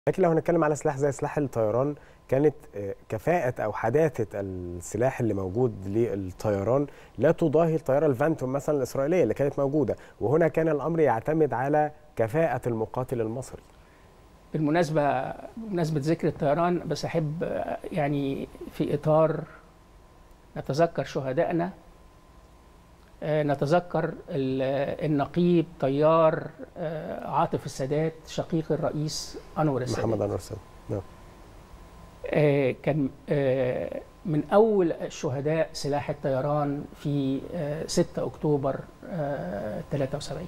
لكن لو هنتكلم على سلاح زي سلاح الطيران كانت آه، كفاءة أو حداثة السلاح اللي موجود للطيران لا تضاهي الطيارة الفانتوم مثلا الإسرائيلية اللي كانت موجودة وهنا كان الأمر يعتمد على كفاءة المقاتل المصري بالمناسبة بمناسبة ذكر الطيران بس أحب آه، يعني في إطار نتذكر شهدائنا آه، نتذكر ال- آه، النقيب طيار آه، عاطف السادات شقيق الرئيس أنور السادات محمد أنور السادات نعم آه، كان آه، من أول شهداء سلاح الطيران في آه، 6 أكتوبر آه، 73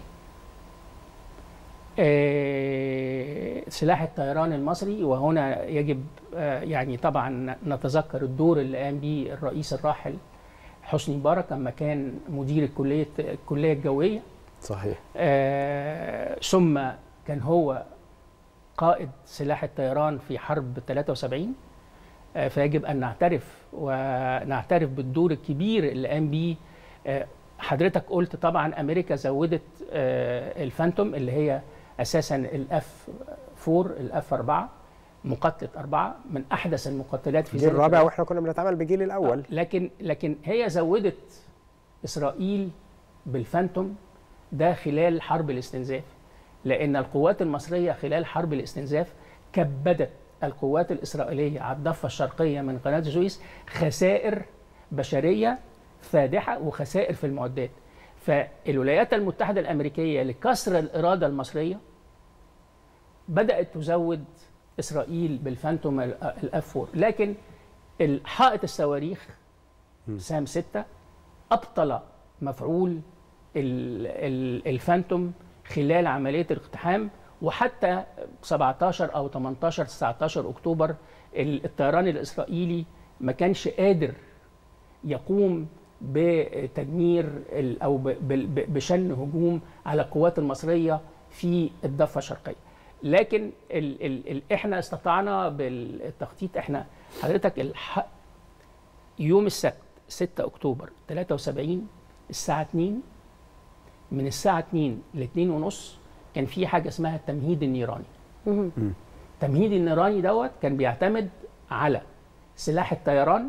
آه، سلاح الطيران المصري وهنا يجب آه، يعني طبعا نتذكر الدور اللي قام به الرئيس الراحل حسني مبارك لما كان مدير الكلية الكلية الجوية صحيح آه، ثم كان هو قائد سلاح الطيران في حرب 73 آه، فيجب ان نعترف ونعترف بالدور الكبير اللي قام بيه آه، حضرتك قلت طبعا امريكا زودت آه، الفانتوم اللي هي اساسا الاف 4 الاف 4 مقاتله اربعه من احدث المقاتلات في الجيل ذلك الرابع الوقت. واحنا كنا بنتعامل بالجيل الأول آه، لكن لكن هي زودت اسرائيل بالفانتوم ده خلال حرب الاستنزاف لان القوات المصريه خلال حرب الاستنزاف كبدت القوات الاسرائيليه على الضفه الشرقيه من قناه السويس خسائر بشريه فادحه وخسائر في المعدات فالولايات المتحده الامريكيه لكسر الاراده المصريه بدات تزود اسرائيل بالفانتوم الاف 4 لكن حائط الصواريخ سام 6 ابطل مفعول ال- ال- الفانتوم خلال عمليه الاقتحام وحتى 17 او 18 19 اكتوبر ال- الطيران الاسرائيلي ما كانش قادر يقوم بتدمير ال- او ب- ب- ب- بشن هجوم على القوات المصريه في الضفه الشرقيه لكن ال ال ال احنا استطعنا بالتخطيط احنا حضرتك الح... يوم السبت 6 اكتوبر 73 الساعه 2 من الساعه 2 ل 2 ونص كان في حاجه اسمها التمهيد النيراني التمهيد النيراني دوت كان بيعتمد على سلاح الطيران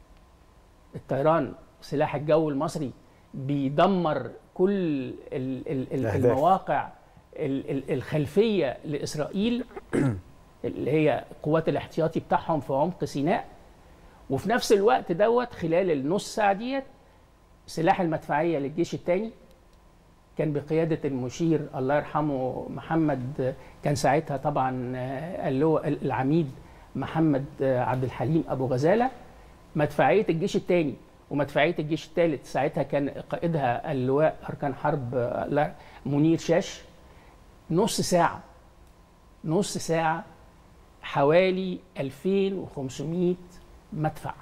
الطيران سلاح الجو المصري بيدمر كل ال ال ال الأهداف. المواقع ال ال الخلفيه لاسرائيل اللي هي قوات الاحتياطي بتاعهم في عمق سيناء وفي نفس الوقت دوت خلال النص ساعه ديت سلاح المدفعيه للجيش الثاني كان بقياده المشير الله يرحمه محمد كان ساعتها طبعا آه، اللواء العميد محمد آه، عبد الحليم ابو غزاله مدفعيه الجيش الثاني ومدفعيه الجيش الثالث ساعتها كان قائدها اللواء اركان حرب آه، الله- منير شاش نص ساعه نص ساعه حوالي 2500 مدفع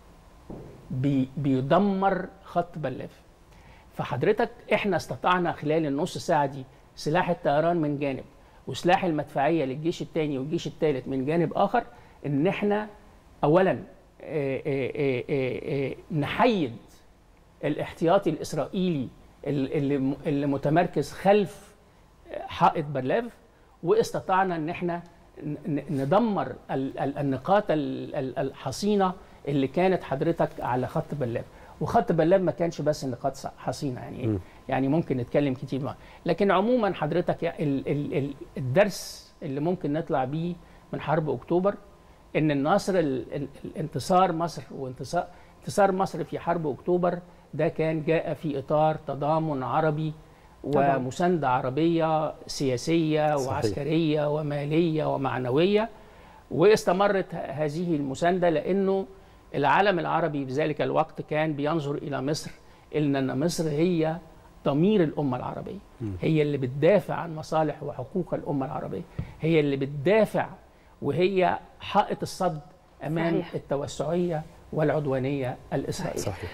بي بيدمر خط بلاف فحضرتك احنا استطعنا خلال النص ساعه دي سلاح الطيران من جانب وسلاح المدفعيه للجيش الثاني والجيش الثالث من جانب اخر ان احنا اولا آه، آه، آه، آه، آه، نحيد الاحتياطي الاسرائيلي اللي اللي متمركز خلف حائط برلاف واستطعنا ان احنا ن- ن- ندمر ال- ال- النقاط ال- ال- الحصينه اللي كانت حضرتك على خط بلاب وخط بلاب ما كانش بس نقاط ص- حصينه يعني يعني ممكن نتكلم كتير معاه لكن عموما حضرتك يع- ال- ال- ال- الدرس اللي ممكن نطلع بيه من حرب اكتوبر ان النصر ال- ال- الانتصار مصر وانتصار انتصار مصر في حرب اكتوبر ده كان جاء في اطار تضامن عربي طبعاً. ومسانده عربيه سياسيه صحيح. وعسكريه وماليه ومعنويه واستمرت ه- هذه المسانده لانه العالم العربي في ذلك الوقت كان بينظر الى مصر ان مصر هي ضمير الامه العربيه هي اللي بتدافع عن مصالح وحقوق الامه العربيه هي اللي بتدافع وهي حائط الصد امام صحيح. التوسعيه والعدوانيه الاسرائيليه صحيح